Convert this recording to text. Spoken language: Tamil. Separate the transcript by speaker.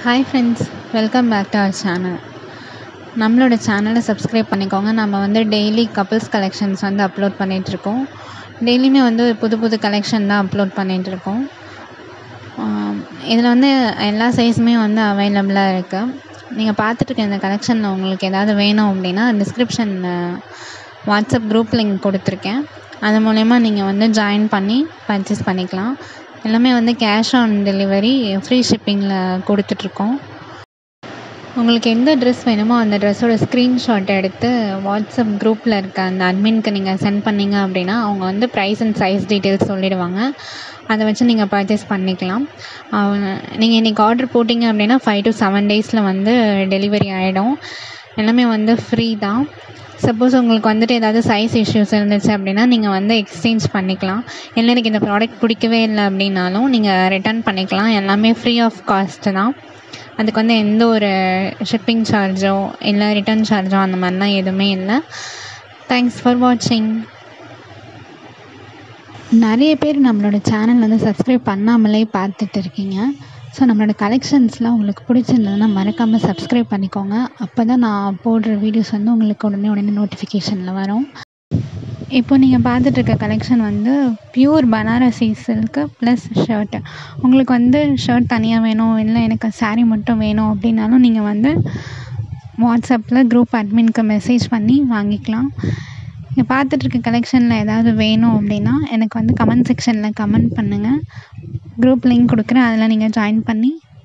Speaker 1: hi friends welcome back to our channel நம்மளோட சேனலை சப்ஸ்கிரைப் பண்ணிக்கோங்க நம்ம வந்து டெய்லி கப்புள்ஸ் கலெக்ஷன்ஸ் வந்து அப்லோட் பண்ணிகிட்ருக்கோம் டெய்லியுமே வந்து புது புது கலெக்ஷன் தான் அப்லோட் பண்ணிகிட்ருக்கோம் இதில் வந்து எல்லா சைஸுமே வந்து அவைலபிளாக இருக்குது நீங்கள் பார்த்துட்ருக்க இந்த கலெக்ஷனில் உங்களுக்கு ஏதாவது வேணும் அப்படின்னா டிஸ்கிரிப்ஷனில் வாட்ஸ்அப் குரூப் லிங்க் கொடுத்துருக்கேன் அது மூலயமா நீங்கள் வந்து ஜாயின் பண்ணி பர்ச்சேஸ் பண்ணிக்கலாம் எல்லாமே வந்து கேஷ் ஆன் டெலிவரி ஃப்ரீ ஷிப்பிங்கில் கொடுத்துட்ருக்கோம் உங்களுக்கு எந்த ட்ரெஸ் வேணுமோ அந்த ட்ரெஸ்ஸோட ஸ்க்ரீன்ஷாட் எடுத்து வாட்ஸ்அப் குரூப்பில் இருக்க அந்த அட்மின்க்கு நீங்கள் சென்ட் பண்ணிங்க அப்படின்னா அவங்க வந்து ப்ரைஸ் அண்ட் சைஸ் டீட்டெயில்ஸ் சொல்லிடுவாங்க அதை வச்சு நீங்கள் பர்ச்சேஸ் பண்ணிக்கலாம் நீங்கள் இன்றைக்கி ஆர்டர் போட்டிங்க அப்படின்னா ஃபைவ் டு செவன் டேஸில் வந்து டெலிவரி ஆகிடும் எல்லாமே வந்து ஃப்ரீ தான் சப்போஸ் உங்களுக்கு வந்துட்டு ஏதாவது சைஸ் இஷ்யூஸ் இருந்துச்சு அப்படின்னா நீங்கள் வந்து எக்ஸ்சேஞ்ச் பண்ணிக்கலாம் இல்லை எனக்கு இந்த ப்ராடக்ட் பிடிக்கவே இல்லை அப்படின்னாலும் நீங்கள் ரிட்டர்ன் பண்ணிக்கலாம் எல்லாமே ஃப்ரீ ஆஃப் காஸ்ட்டு தான் அதுக்கு வந்து எந்த ஒரு ஷிப்பிங் சார்ஜோ இல்லை ரிட்டர்ன் சார்ஜோ அந்த மாதிரிலாம் எதுவுமே இல்லை தேங்க்ஸ் ஃபார் வாட்சிங் நிறைய பேர் நம்மளோட சேனல் வந்து சப்ஸ்கிரைப் பண்ணாமலே பார்த்துட்டு இருக்கீங்க ஸோ நம்மளோட கலெக்ஷன்ஸ்லாம் உங்களுக்கு பிடிச்சிருந்ததுன்னா மறக்காமல் சப்ஸ்கிரைப் பண்ணிக்கோங்க அப்போ தான் நான் போடுற வீடியோஸ் வந்து உங்களுக்கு உடனே உடனே நோட்டிஃபிகேஷனில் வரும் இப்போ நீங்கள் பார்த்துட்டு இருக்க கலெக்ஷன் வந்து pure Banarasi silk plus shirt உங்களுக்கு வந்து ஷர்ட் தனியாக வேணும் இல்லை எனக்கு சாரீ மட்டும் வேணும் அப்படின்னாலும் நீங்கள் வந்து வாட்ஸ்அப்பில் குரூப் அட்மின்க்கு மெசேஜ் பண்ணி வாங்கிக்கலாம் நீங்கள் பார்த்துட்ருக்க கலெக்ஷனில் ஏதாவது வேணும் அப்படின்னா எனக்கு வந்து கமெண்ட் செக்ஷனில் கமெண்ட் பண்ணுங்கள் குரூப் லிங்க் கொடுக்குறேன் அதில் நீங்கள் ஜாயின் பண்ணி